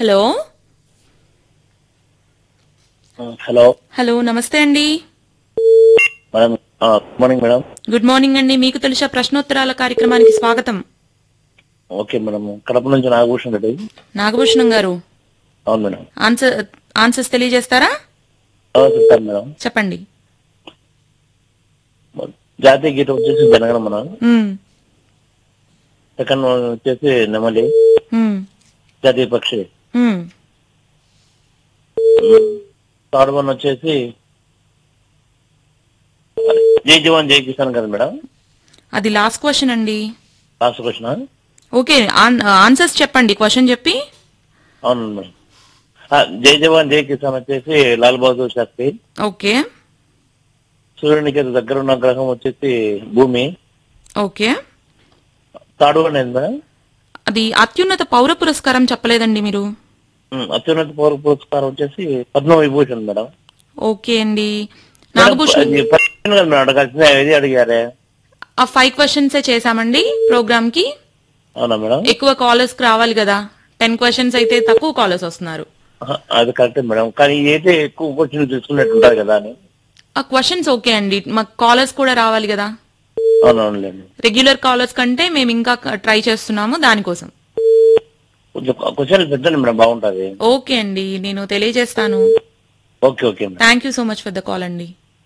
Hello hello hello నమస్తే అండి madam good morning madam good morning అండి మీకు తెలుసా ప్రశ్నోత్తరాల కార్యక్రమానికి స్వాగతం ఓకే మేడం కడప నుంచి నాగభూషణ్ రెడ్డి నాగభూషణం గారు అవును మేడం ఆన్సర్ ఆన్సర్స్ తెలియజేస్తారా ఆ, చెప్తాను మేడం చెప్పండి జాతీయ గీతం వచ్చేసి జనగణమన మ్మ్. సెకండ్ వన్ వచ్చేసి నెమలి మ్మ్. జాతీయ పక్షి మ్మ్. థర్డ్ వన్ వచ్చేసి జై జవాన్ జై కిసాన్ కదా మేడం అది లాస్ట్ క్వశ్చన్ అండి last question okay an- answers చెప్పండి క్వశ్చన్ చెప్పి అవును మేడం ఆ, జై జవాన్ జై కిసాన్ వచ్చేసి లాల్ బహదూర్ శాస్త్రి ఓకే సూర్యునికి దగ్గర ఉన్న గ్రహం వచ్చేసి భూమి ఓకే థర్డ్ వన్ ఏంది మేడం అది అత్యున్నత పౌర పురస్కారం చెప్పలేదండి మీరు ఉమ్, అత్యున్నత పౌర పురస్కారం వచ్చేసి పద్మ విభూషణ్ మేడం ఓకే అండి నాగభూషణ్ అది ప్రశ్న కదా మేడం అడగాల్సింది ఏది అడిగారే ఆ ఫైవ్ క్వశ్చన్స్ చేసామండి ప్రోగ్రామ్ కి అవునా మేడం ఎక్కువ కాలర్స్ రావాలి కదా టెన్ క్వశ్చన్స్ అయితే తక్కువ కాలర్స్ వస్తున్నారు ఆహా, అది కరెక్టే మేడం కానీ అయితే ఎక్కువ క్వశ్చన్ తీసుకున్నట్టు ఉంటుంది కదా అని ఆ క్వశ్చన్స్ ఓకే అండి మాకు కాలర్స్ కూడా రావాలి కదా అవునవునులేండి రెగ్యులర్ కాలర్స్ కంటే మేము ఇంకా ట్రై చేస్తున్నాము దానికోసం కొంచెం క్వశ్చన్ పెట్టండి మేడం బాగుంటది ఓకే అండి నేను తెలియజేస్తాను okay okay madam thank you so much for the call అండి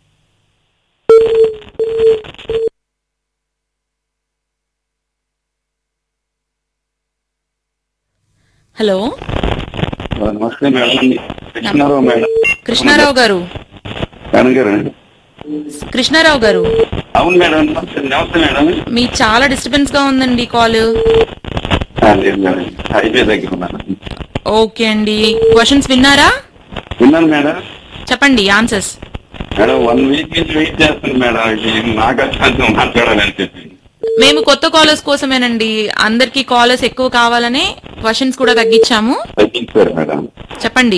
హలో నమస్తే మేడం కృష్ణారావు మేడం కృష్ణారావు గారు మేడం గారు కృష్ణారావు గారు అవును మేడం నమస్తే నమస్తే మేడం మీ చాలా డిస్టర్బెన్స్ గా ఉందండి కాల్ ఆ, లేదు మేడం హైవే దగ్గర ఉన్నాను ఓకే అండి క్వశ్చన్స్ విన్నారా విన్నాను మేడం చెప్పండి ఆన్సర్స్ మేడం వన్ వీక్ నుంచి వెయిట్ చేస్తాను మేడం ఇది నాకు అత్యంత మాట్లాడాలని చెప్పి మేము కొత్త కాలర్స్ కోసమేనండి అందరికి కాలర్స్ ఎక్కువ కావాలనే క్వశ్చన్స్ కూడా తగ్గించాము తగ్గించారు మేడం చెప్పండి